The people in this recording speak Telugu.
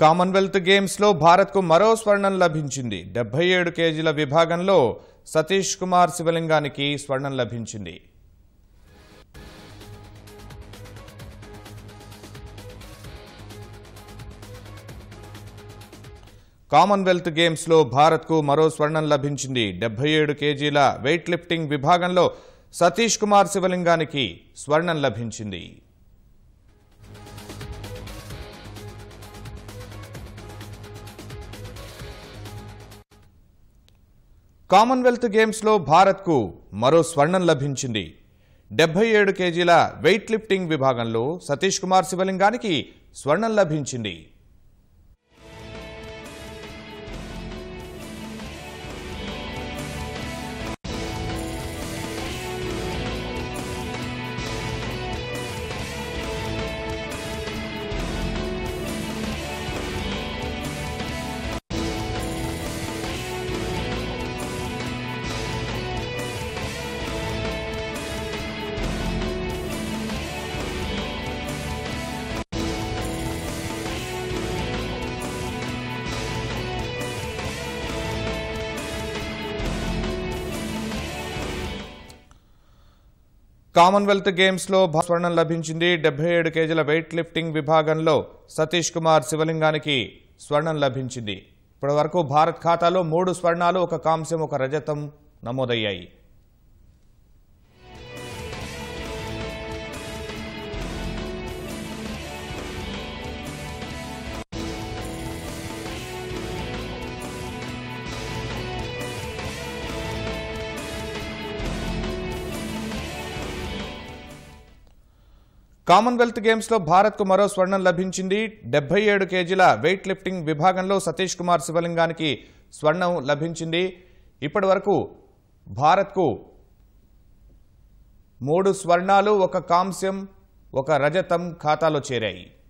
కామన్వెల్త్ గేమ్స్లో భారత్కు మరో స్వర్ణం లభించింది డెబ్బై ఏడు కేజీల విభాగంలో సతీష్ కుమార్ శివలింగానికి స్వర్ణం లభించింది కామన్వెల్త్ గేమ్స్లో భారత్కు మరో స్వర్ణం లభించింది డెబ్బై ఏడు కేజీల వెయిట్ లిఫ్టింగ్ విభాగంలో సతీష్ కుమార్ శివలింగానికి స్వర్ణం లభించింది కామన్వెల్త్ గేమ్స్లో భారత్కు మరో స్వర్ణం లభించింది డెబ్బై ఏడు కేజీల వెయిట్ లిఫ్టింగ్ విభాగంలో సతీష్ కుమార్ శివలింగానికి స్వర్ణం లభించింది కామన్వెల్త్ గేమ్స్లో భారత్ స్వర్ణం లభించింది డెబ్బై ఏడు కేజీల వెయిట్ లిఫ్టింగ్ విభాగంలో సతీష్ కుమార్ శివలింగానికి స్వర్ణం లభించింది ఇప్పటి వరకు భారత్ ఖాతాలో మూడు స్వర్ణాలు ఒక కాంస్యం ఒక రజతం నమోదయ్యాయి కామన్వెల్త్ గేమ్స్లో భారత్కు మరో స్వర్ణం లభించింది డెబ్బై ఏడు కేజీల వెయిట్ లిఫ్టింగ్ విభాగంలో సతీష్ కుమార్ శివలింగానికి స్వర్ణం లభించింది ఇప్పటి వరకు భారత్కు మూడు స్వర్ణాలు ఒక కాంస్యం ఒక రజతం ఖాతాలో చేరాయి